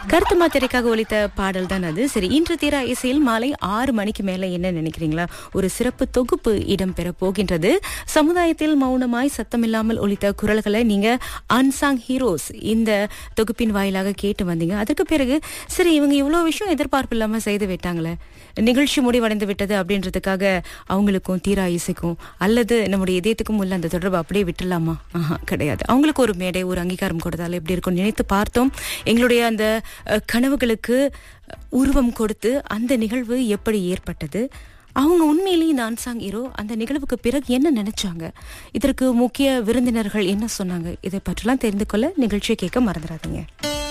கருத்து மாத்திரைக்காக ஒலித்த பாடல் தான் அது சரி இன்று தீரா இசையில் மாலை ஆறு மணிக்கு மேல என்ன நினைக்கிறீங்களா ஒரு சிறப்பு தொகுப்பு இடம்பெற போகின்றது சமுதாயத்தில் மௌனமாய் சத்தமில்லாமல் ஒலித்த குரல்களை நீங்க அன்சாங் ஹீரோஸ் இந்த தொகுப்பின் வாயிலாக கேட்டு வந்தீங்க அதற்கு பிறகு சரி இவங்க இவ்வளவு விஷயம் எதிர்பார்ப்பு இல்லாம செய்து விட்டாங்களே நிகழ்ச்சி முடிவடைந்து விட்டது அப்படின்றதுக்காக அவங்களுக்கும் தீரா இசைக்கும் அல்லது நம்முடைய இதயத்துக்கும் உள்ள அந்த தொடர்பு அப்படியே விட்டுலாமா ஆஹா கிடையாது அவங்களுக்கு ஒரு மேடை ஒரு அங்கீகாரம் கொடுத்தால் எப்படி இருக்கும் நினைத்து பார்த்தோம் எங்களுடைய அந்த அஹ், கனவுகளுக்கு அஹ், உருவம் கொடுத்து அந்த நிகழ்வு எப்படி ஏற்பட்டது அவங்க உண்மையிலேயே இந்த அன்சாங் ஹீரோ அந்த நிகழ்வுக்கு பிறகு என்ன நினைச்சாங்க இதற்கு முக்கிய விருந்தினர்கள் என்ன சொன்னாங்க இதை பற்றிலாம் தெரிந்து கொள்ள நிகழ்ச்சியை கேட்க மறந்துடாதீங்க